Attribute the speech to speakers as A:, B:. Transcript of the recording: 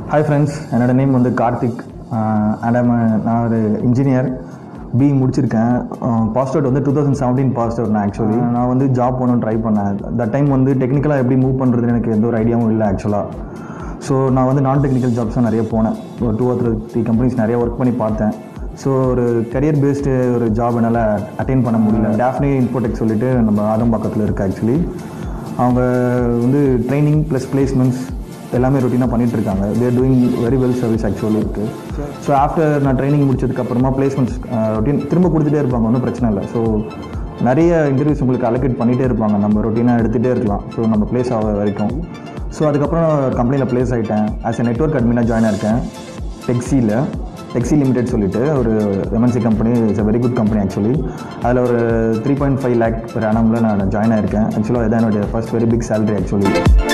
A: hi friends என்னோட name வந்து Karthik and நான் ஒரு இன்ஜினியர் பி முடிச்சிருக்கேன் பாஸ்ட் அவுட் வந்து two thousand seventeen passed out நான் ஆக்சுவலி நான் வந்து ஜாப் போகணும்னு ட்ரை பண்ணேன் தட் டைம் வந்து டெக்னிக்கலாக எப்படி மூவ் பண்ணுறதுன்னு எனக்கு எந்த ஒரு ஐடியாவும் இல்லை ஆக்சுவலாக ஸோ நான் வந்து நான் டெக்னிக்கல் ஜாப்ஸ் தான் நிறைய போனேன் ஒரு டூ ஆர் த்ரீ கம்பெனிஸ் நிறைய ஒர்க் பண்ணி பார்த்தேன் ஸோ ஒரு கரியர் பேஸ்டு ஒரு ஜாப் என்னால் அட்டைன் பண்ண முடியல டேஃப்னி இன்ஃபோடெக் சொல்லிட்டு நம்ம ஆதம்பாக்கத்தில் இருக்குது ஆக்சுவலி அவங்க வந்து ட்ரைனிங் ப்ளஸ் பிளேஸ்மெண்ட்ஸ் எல்லாமே ரொட்டீனாக பண்ணிட்டு இருக்காங்க they're doing very well service actually இருக்குது ஸோ ஆஃப்டர் நான் ட்ரைனிங் முடிச்சதுக்கப்புறமா பிளேஸ்மெண்ட்ஸ் ரொட்டீன் திரும்ப கொடுத்துட்டே இருப்பாங்க ஒன்றும் பிரச்சனை இல்லை ஸோ நிறைய இன்டர்வியூஸ் உங்களுக்கு அலோகேட் பண்ணிகிட்டே இருப்பாங்க நம்ம ரொட்டீனாக எடுத்துகிட்டே இருக்கலாம் ஸோ நம்ம பிளேஸ் ஆக வரைக்கும் ஸோ அதுக்கப்புறம் கம்பெனியில் பிளேஸ் ஆகிட்டேன் ஆஸ் எ நெட்ஒர்க் அட்மினாக ஜாயின் ஆயிருக்கேன் டெக்ஸியில் டெக்ஸி லிமிடெட் சொல்லிட்டு ஒரு MNC company it's very good company actually அதில் ஒரு three point five lakh per அனமில் நான் ஜாயின் ஆயிருக்கேன் ஆக்சுவலாக இதான் என்னுடைய first very big salary actually